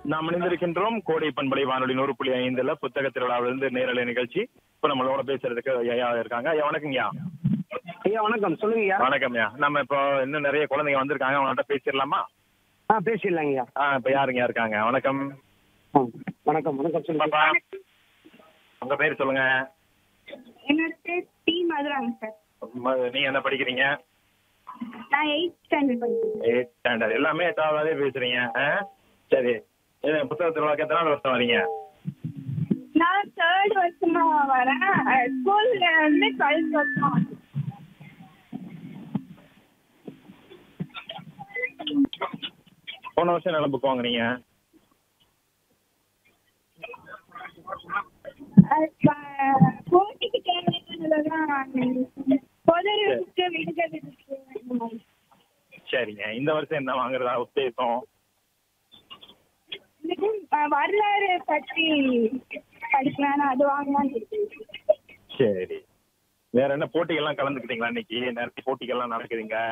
நாம் இணைந்திருக்கின்றோம் கோடை பண்பலை வானொலி நூறு புள்ளி ஐந்துல புத்தக திருவிழாவிலிருந்து நேரலை நிகழ்ச்சி இப்ப நம்மளோட பேசுறதுக்கு ஐயா இருக்காங்க ஐயா வணக்கங்கய்யா ஐயா வணக்கம் சொல்லுங்க ஐயா வணக்கம்யா நம்ம இப்போ இன்னும் நிறைய குழந்தைங்க வந்திருக்காங்க அவங்கள்ட்ட பேசிடலாமா ஆ பேசிடலாங்க ஐயா ஆ இப்ப யாருங்க இருக்காங்க வணக்கம் ஆ, வணக்கம் வணக்கம் சொல்லுங்க பாப்பா உங்க பேர் சொல்லுங்க என்னோட பேர் டி மதுராங்க சார் ம- நீங்க என்ன படிக்கிறீங்க நான் எயிட் ஸ்டாண்டர்ட் படிக்கிறேன் எயிட் ஸ்டாண்டர்ட் எல்லாமே எட்டாவதாவே பேசுறீங்க ஆ? சரி இது புத்தக திருவிழாக்கு எத்தனை வருஷம் வரீங்க நான் தேர்ட் வருஷமா வரேன் ஸ்கூல்ல வந்து டுவெல்த் வருஷமா வரேன். போன வருஷம் நல்ல புக் வாங்குனீங்க அது ப- போட்டிக்கு தேவையானதெல்லாம் வாங்கினேன். பொது அறிவுக்கு விடுதலுக்கு அந்த மாதிரி. சரிங்க இந்த வருஷம் என்ன வாங்குறதா உத்தேசம் இதுக்கு, அஹ், வரலாறு பற்றி படிக்கலாம்னு அது வாங்கலாம்னு இருக்கேன். சரி வேற என்ன போட்டிகள்லாம் கலந்துக்கிட்டீங்களா இன்னைக்கு நிறைய போட்டிகள்லாம் நடக்குதுங்க